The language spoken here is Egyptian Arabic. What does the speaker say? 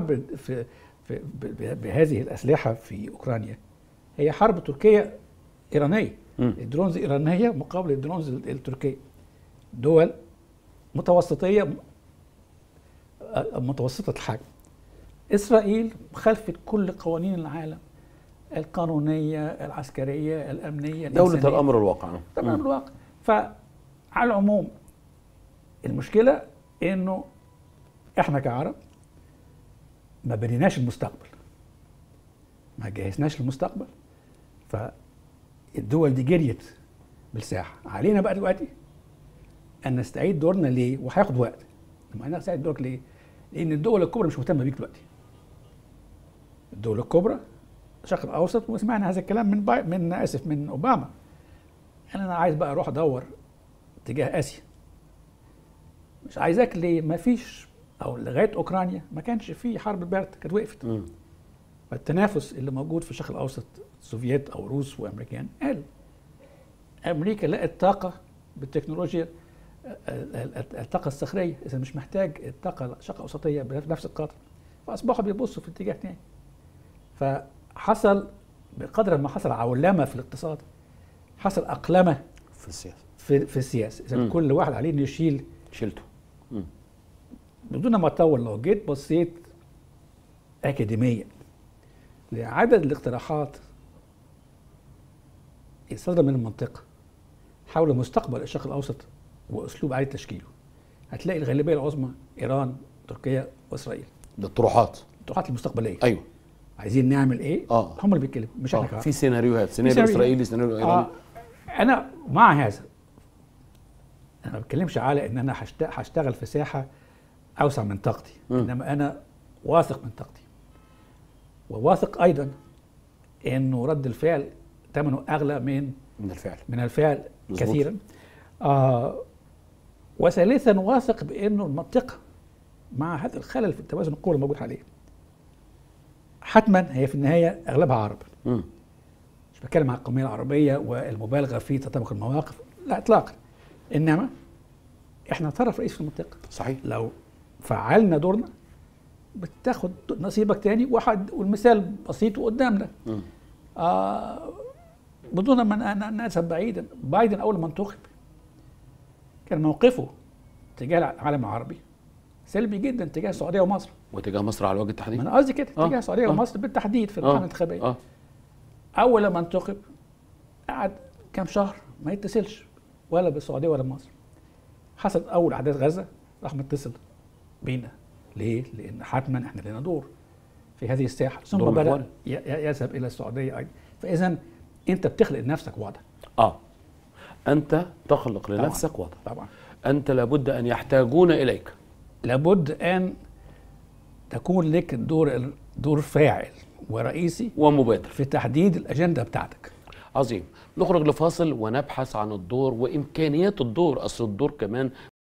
ب- في, في ب- بهذه الاسلحه في اوكرانيا هي حرب تركيه ايرانيه مم. الدرونز الايرانيه مقابل الدرونز ال- التركيه دول متوسطيه م- آه، متوسطه الحجم اسرائيل خلفت كل قوانين العالم القانونيه العسكريه الامنيه دولة الإنسانية. الأمر الواقع طبعا مم. الواقع فعلى العموم المشكله انه احنا كعرب ما بنيناش المستقبل ما جهزناش المستقبل فالدول دي جريت بالساحه علينا بقى دلوقتي ان نستعيد دورنا ليه وهياخد وقت لما انا نستعيد دورك ليه لان الدول الكبرى مش مهتمه بيك دلوقتي الدول الكبرى الشرق الاوسط وسمعنا هذا الكلام من باي من اسف من اوباما انا عايز بقى اروح ادور تجاه اسيا مش عايزاك ليه ما فيش او لغايه اوكرانيا ما كانش في حرب البرد كانت وقفت مم. فالتنافس اللي موجود في الشرق الاوسط السوفييت او روس وامريكان قل امريكا لقت طاقه بالتكنولوجيا ال- ال- الطاقه الصخريه اذا مش محتاج الطاقه الشرق الاوسطيه بنفس القدر فاصبحوا بيبصوا في اتجاه تاني فحصل بقدر ما حصل عولمه في الاقتصاد حصل اقلمه في السياسة في في السياسه اذا مم. كل واحد عليه انه يشيل شلته مم. بدون ما اطول لو جيت بصيت اكاديميا لعدد الاقتراحات الصادره من المنطقه حول مستقبل الشرق الاوسط واسلوب اعاده تشكيله هتلاقي الغالبيه العظمى ايران تركيا واسرائيل ده الطروحات الطروحات المستقبليه أيوه عايزين نعمل ايه آه. هم اللي بيتكلموا مش احنا آه. كمان في سيناريوهات سيناريو سيناريو. إسرائيلي سيناريو إيراني آه انا مع هذا انا ما بتكلمش على ان انا هشت- هشتغل في ساحه اوسع من طاقتي مم. انما انا واثق من طاقتي وواثق ايضا انه رد الفعل ثمنه اغلى من من الفعل من الفعل مظبوط. كثيرا آه وثالثا واثق بانه المنطقه مع هذا الخلل في التوازن القوى الموجود حاليا حتما هي في النهايه اغلبها عرب مم. مش بتكلم عن القوميه العربيه والمبالغه في تطابق المواقف لا اطلاقا انما احنا طرف رئيس في المنطقه صحيح لو فعلنا دورنا بتاخد نصيبك تاني واحد والمثال بسيط وقدامنا مم. آه بدون ما ن- ن- نذهب بعيدا بايدن اول ما انتخب كان موقفه تجاه العالم العربي سلبي جدا تجاه السعوديه ومصر واتجاه مصر على وجه ما التحديد انا قصدي كده آه، تجاه السعوديه آه. ومصر بالتحديد في آه، الحمله الانتخابيه اه اول لما انتخب قعد كام شهر ما يتصلش ولا بالسعوديه ولا بمصر حصلت اول احداث غزه راح متصل بينا ليه؟ لان حتما احنا لنا دور في هذه الساحه ثم دور بدا محوري. ي- ي- يذهب الى السعوديه ايضا فاذا انت بتخلق لنفسك وضع اه انت تخلق لنفسك وضع طبعا انت لابد ان يحتاجون اليك لابد ان تكون لك دور دور فاعل ورئيسي ومبادر في تحديد الاجنده بتاعتك عظيم نخرج لفاصل ونبحث عن الدور وامكانيات الدور اصل الدور كمان